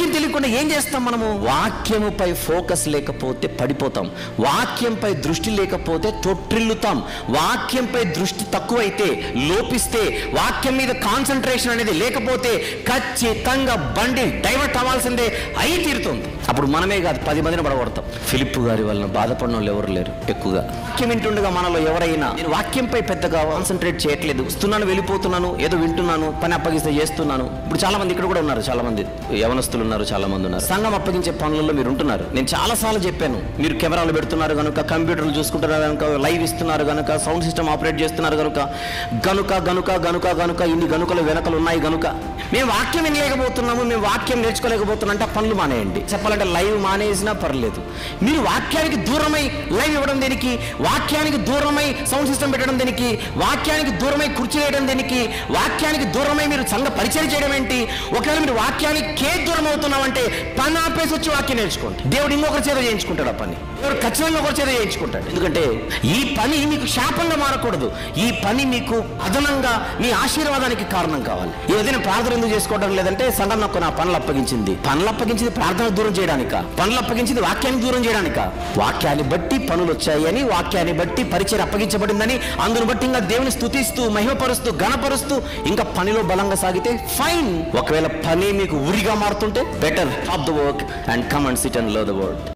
వాక్యం తెలియకుండా ఏం చేస్తాం మనము వాక్యముపై ఫోకస్ లేకపోతే పడిపోతాం వాక్యంపై దృష్టి లేకపోతే తొట్టిల్లుతాం వాక్యంపై దృష్టి తక్కువైతే లోపిస్తే వాక్యం మీద కాన్సన్ట్రేషన్ అనేది లేకపోతే ఖచ్చితంగా బండి డైవర్ట్ అవ్వాల్సిందే అయి తీరుతుంది అప్పుడు మనమే కాదు పది మందిని పడగొడతాం ఫిలిప్ గారి వలన బాధపడిన వాళ్ళు ఎవరు లేరు ఎక్కువగా వాక్యం వింటుండగా మనలో ఎవరైనా నేను వాక్యంపై పెద్దగా కాన్సన్ట్రేట్ చేయట్లేదు వస్తున్నాను వెళ్ళిపోతున్నాను ఏదో వింటున్నాను పని అప్పగిస్తే చేస్తున్నాను ఇప్పుడు చాలా మంది ఇక్కడ కూడా ఉన్నారు చాలా మంది యవనస్తులు ఉన్నారు చాలా మంది ఉన్నారు సంఘం అప్పగించే పనులలో మీరు ఉంటున్నారు నేను చాలా సార్లు చెప్పాను మీరు కెమెరాలు పెడుతున్నారు కనుక కంప్యూటర్లు చూసుకుంటున్నారు కనుక లైవ్ ఇస్తున్నారు కనుక సౌండ్ సిస్టమ్ ఆపరేట్ చేస్తున్నారు కనుక గనుక గనుక గనుక గనుక ఇన్ని గనుకలు వెనకలు ఉన్నాయి గనుక మేము వాక్యం వినలేకపోతున్నాము మేము వాక్యం నేర్చుకోలేకపోతున్నాం అంటే ఆ పనులు మానేయండి చెప్పాలంటే లైవ్ మానేసినా పర్లేదు మీరు వాక్యానికి దూరమై లైవ్ ఇవ్వడం దేనికి వాక్యానికి దూరమై సౌండ్ సిస్టమ్ పెట్టడం దేనికి వాక్యానికి దూరమై కుర్చీ వేయడం దేనికి వాక్యానికి దూరమై మీరు సంఘ పరిచయం చేయడం ఏంటి ఒకవేళ మీరు వాక్యానికి కే దూరం అవుతున్నామంటే పని ఆపేసి వచ్చి వాక్యం నేర్చుకోండి దేవుడు ఇంకొకరి చేత చేయించుకుంటాడు ఆ పని దేవుడు ఖచ్చితంగా ఒకరి చేత చేయించుకుంటాడు ఎందుకంటే ఈ పని మీకు శాపంగా మారకూడదు ఈ పని మీకు అదనంగా మీ ఆశీర్వాదానికి కారణం కావాలి ఏదైనా ప్రార్థన ఎందుకు చేసుకోవడం లేదంటే సంఘం నాకు నా పనులు అప్పగించింది పనులు అప్పగించింది ప్రార్థన దూరం చేయడానిక పనులు అప్పగించింది వాక్యాన్ని దూరం చేయడానిక వాక్యాన్ని బట్టి పనులు వచ్చాయని వాక్యాన్ని బట్టి పరిచయం అప్పగించబడిందని అందును బట్టి ఇంకా దేవుని స్తుతిస్తూ మహిమపరుస్తూ ఘనపరుస్తూ ఇంకా పనిలో బలంగా సాగితే ఫైన్ ఒకవేళ పని మీకు ఉరిగా మారుతుంటే better off the work and come and sit and love the word